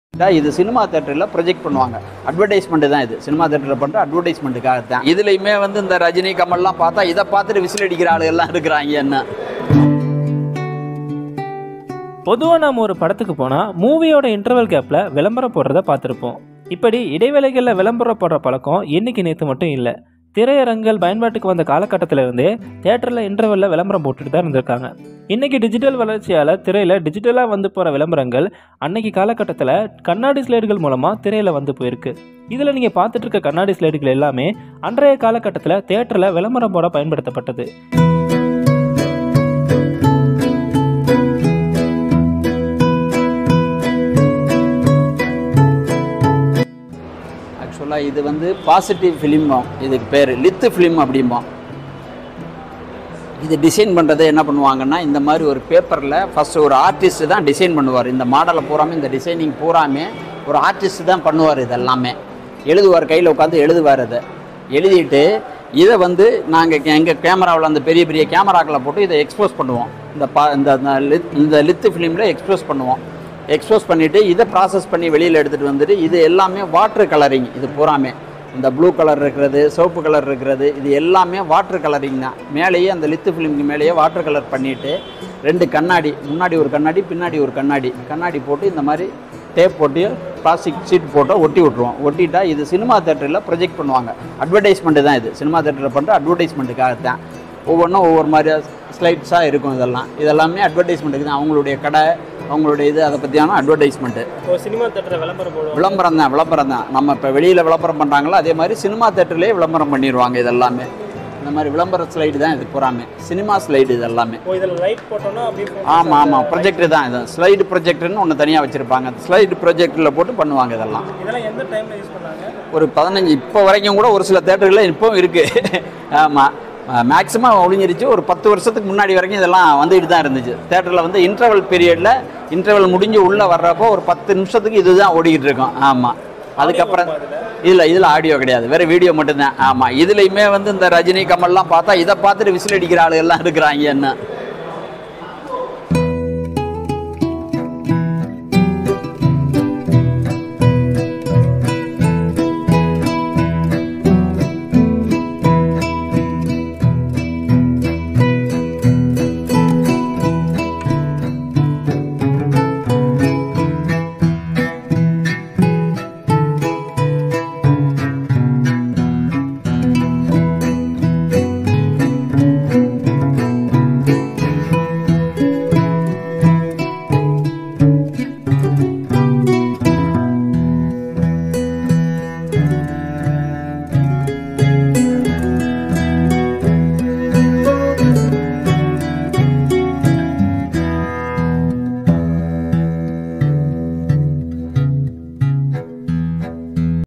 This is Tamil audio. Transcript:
இது சினிமா தேட்டரில் ப்ரொஜெக்ட் பண்ணுவாங்க அட்வர்டைஸ்மெண்ட் தான் இது சினிமா தேட்டரில் பண்ணுற அட்வர்டைஸ்மெண்ட்டுக்காக தான் இதுலையுமே வந்து இந்த ரஜினி கமல்லாம் பார்த்தா இதை பார்த்துட்டு விசில் அடிக்கிற ஆளு எல்லாம் இருக்கிறாங்க என்ன பொதுவாக நம்ம ஒரு படத்துக்கு போனால் மூவியோட இன்டர்வல் கேப்பில் விளம்பரம் போடுறத பார்த்துருப்போம் இப்படி இடைவேளைகளில் விளம்பரம் போடுற பழக்கம் இன்னைக்கு நேற்று மட்டும் இல்லை திரையரங்குகள் பயன்பாட்டுக்கு வந்த காலகட்டத்தில இருந்தே தேட்டரில் இன்டர்வலில் விளம்பரம் போட்டுட்டு தான் இருந்திருக்காங்க இன்னைக்கு டிஜிட்டல் வளர்ச்சியால் திரையில் டிஜிட்டலாக வந்து போகிற விளம்பரங்கள் அன்னைக்கு காலகட்டத்தில் கண்ணாடி ஸ்லைடுகள் மூலமாக திரையில் வந்து போயிருக்கு இதில் நீங்கள் பார்த்துட்டு இருக்க கண்ணாடி ஸ்லைடுகள் எல்லாமே அன்றைய காலகட்டத்தில் தேட்டரில் விளம்பரம் போட பயன்படுத்தப்பட்டது ஆக்சுவலாக இது வந்து பாசிட்டிவ் ஃபிலிம்போம் இதுக்கு பேர் லித்து ஃபிலிம் அப்படிம்போம் இது டிசைன் பண்ணுறது என்ன பண்ணுவாங்கன்னா இந்த மாதிரி ஒரு பேப்பரில் ஃபஸ்ட்டு ஒரு ஆர்டிஸ்ட் தான் டிசைன் பண்ணுவார் இந்த மாடலை பூராமே இந்த டிசைனிங் பூராமே ஒரு ஆர்டிஸ்ட் தான் பண்ணுவார் இது எல்லாமே எழுதுவார் கையில் உட்காந்து எழுதுவார் அதை எழுதிட்டு இதை வந்து நாங்கள் எங்கள் கேமராவில் அந்த பெரிய பெரிய கேமராக்களை போட்டு இதை எக்ஸ்போஸ் பண்ணுவோம் இந்த பா இந்த இந்த லித் இந்த லித்து ஃபிலிமில் எக்ஸ்போஸ் பண்ணுவோம் எக்ஸ்போஸ் பண்ணிவிட்டு இதை ப்ராசஸ் பண்ணி வெளியில் எடுத்துகிட்டு வந்துட்டு இது எல்லாமே வாட்டர் கலரிங் இது பூராமே இந்த ப்ளூ கலர் இருக்கிறது சிவப்பு கலர் இருக்கிறது இது எல்லாமே வாட்டர் கலரிங் தான் மேலேயே அந்த லித்து ஃபிலிம்க்கு மேலேயே வாட்டர் கலர் பண்ணிவிட்டு ரெண்டு கண்ணாடி முன்னாடி ஒரு கண்ணாடி பின்னாடி ஒரு கண்ணாடி கண்ணாடி போட்டு இந்த மாதிரி டேப் போட்டு பிளாஸ்டிக் ஷீட் போட்டு ஒட்டி விட்ருவோம் ஒட்டிட்டா இது சினிமா தேட்டரில் ப்ரொஜெக்ட் பண்ணுவாங்க அட்வர்டைஸ்மெண்ட்டு தான் இது சினிமா தேட்டரில் பண்ணுற அட்வர்டைஸ்மெண்ட்டுக்காக தான் ஒவ்வொன்றும் ஒவ்வொரு மாதிரி ஸ்லைட்ஸாக இருக்கும் இதெல்லாம் இதெல்லாமே அட்வர்டைஸ்மெண்ட்டுக்கு தான் அவங்களுடைய கடை அவங்களுடைய இது அதை பற்றியான அட்வர்டைஸ்மெண்ட்டு ஒரு சினிமா தேட்டரில் விளம்பரம் போடுவோம் விளம்பரம் தான் விளம்பரம் தான் நம்ம இப்போ வெளியில் விளம்பரம் பண்ணுறாங்களோ அதே மாதிரி சினிமா தேட்டர்லேயே விளம்பரம் பண்ணிடுவாங்க இதெல்லாமே இந்த மாதிரி விளம்பர ஸ்லைடு தான் இது பூராமே சினிமா ஸ்லைடு இது எல்லாமே ஓ இதில் லைட் போட்டோம்னா அப்படியே ஆமாம் ஆமாம் ப்ரொஜெக்டர் தான் இது ஸ்லைடு ப்ரொஜெக்டர்னு ஒன்று தனியாக வச்சுருப்பாங்க ஸ்லைடு ப்ரொஜெக்டரில் போட்டு பண்ணுவாங்க இதெல்லாம் இதெல்லாம் எந்த டைமில் யூஸ் பண்ணாங்க ஒரு பதினஞ்சு இப்போ வரைக்கும் கூட ஒரு சில தேட்டர்களில் இப்போவும் இருக்குது ஆமாம் மேக்ஸிமம் ஒழிஞ்சிருச்சு ஒரு பத்து வருஷத்துக்கு முன்னாடி வரைக்கும் இதெல்லாம் வந்துட்டு தான் இருந்துச்சு தேட்டரில் வந்து இன்டர்வல் பீரியடில் இன்டர்வல் முடிஞ்சு உள்ளே வர்றப்போ ஒரு பத்து நிமிஷத்துக்கு இதுதான் ஓடிக்கிட்டு இருக்கும் ஆமாம் அதுக்கப்புறம் இல்லை இதில் ஆடியோ கிடையாது வேறு வீடியோ மட்டும்தான் ஆமாம் இதுலேயுமே வந்து இந்த ரஜினி கமல்லாம் பார்த்தா இதை பார்த்துட்டு விசில் அடிக்கிற ஆளு எல்லாம் இருக்கிறாங்க என்ன